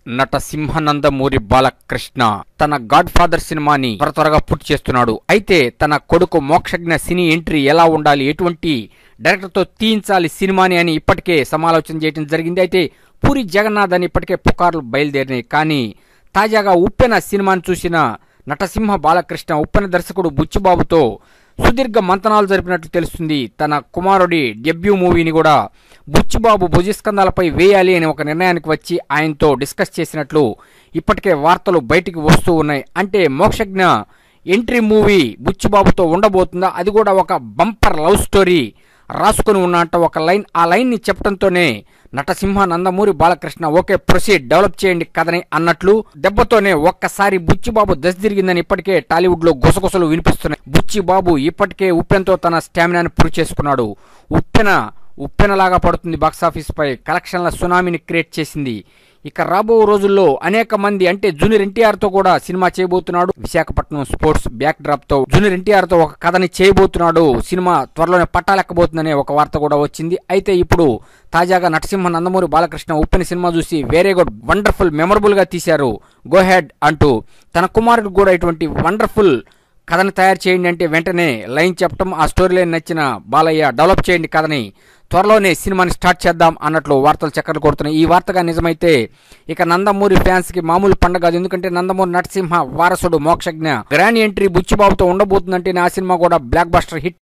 నట సింహనందమూరి బాలకృష్ణ తన God father సినిమాని త్వర త్వరగా పూర్తి చేస్తున్నాడు అయితే తన కొడుకు మోక్షజ్ఞ సినీ ఎంట్రీ ఎలా ఉండాలి ఎటువంటి డైరెక్టర్తో తీయించాలి సినిమాని అని ఇప్పటికే సమాలోచన చేయడం జరిగింది అయితే పూరి జగన్నాథ్ అని ఇప్పటికే పుకార్లు బయలుదేరినాయి కానీ తాజాగా ఉప్పెన సినిమాని చూసిన నటసింహ బాలకృష్ణ ఉప్పెన దర్శకుడు బుచ్చిబాబుతో సుదీర్ఘ మంతనాలు జరిపినట్లు తెలుస్తుంది తన కుమారుడి డెబ్యూ మూవీని కూడా బుచ్చిబాబు భుజస్కంధాలపై వేయాలి అని ఒక నిర్ణయానికి వచ్చి ఆయనతో డిస్కస్ చేసినట్లు ఇప్పటికే వార్తలు బయటికి వస్తూ ఉన్నాయి అంటే మోక్షజ్ఞ ఎంట్రీ మూవీ బుచ్చిబాబుతో ఉండబోతుందా అది కూడా ఒక బంపర్ లవ్ స్టోరీ రాసుకొని ఉన్నట్ట ఒక లైన్ ఆ లైన్ ని చెప్పడంతోనే Natasimha Nandamuri Balakrishna okay proceed develop చేయండి కథని అన్నట్లు దెబ్బతోనే ఒక్కసారి బుచ్చిబాబు దశ తిరిగిందని ఇప్పటికే టాలీవుడ్ లో గుసగుసలు వినిపిస్తున్నాయి బుచ్చిబాబు ఇప్పటికే ఉప్పెనతో తన స్టామినాని ప్రూవ్ చేసుకున్నాడు ఉప్పెన ఉప్పెనలాగా పడుతుంది బాక్సాఫీస్ పై కలెక్షన్ల సునామీని క్రియేట్ చేసింది ఇక రాబో రోజుల్లో అనేక మంది అంటే జూనియర్ ఎన్టీఆర్ తో కూడా సినిమా చేయబోతున్నాడు విశాఖపట్నం స్పోర్ట్స్ బ్యాక్ డ్రాప్ తో జూనియర్ ఎన్టీఆర్ తో ఒక కథని చేయబోతున్నాడు సినిమా త్వరలోనే పట్టాలెక్కబోతుందనే ఒక వార్త కూడా వచ్చింది అయితే ఇప్పుడు తాజాగా నటసింహ నందమూరి బాలకృష్ణ ఉప్పెన సినిమా చూసి వెరీ గుడ్ వండర్ఫుల్ మెమరబుల్ గా తీశారు గో హెడ్ అంటూ తన కుమారుడు కూడా ఇటువంటి వండర్ఫుల్ కథని తయారు చేయండి అంటే వెంటనే లైన్ చెప్పడం ఆ స్టోరీ లైన్ నచ్చిన బాలయ్య డెవలప్ చేయండి కథని త్వరలోనే సినిమాని స్టార్ట్ చేద్దాం అన్నట్లు వార్తలు చక్కర్లు కొడుతున్నాయి ఈ వార్తగా నిజమైతే ఇక నందమూరి ఫ్యాన్స్ కి మామూలు పండగ కాదు ఎందుకంటే నందమూరి నరసింహ వారసుడు మోక్షజ్ఞ గ్రాండ్ ఎంట్రీ బుచ్చిబాబుతో ఉండబోతుందంటే ఆ సినిమా కూడా బ్లాక్ బస్టర్ హిట్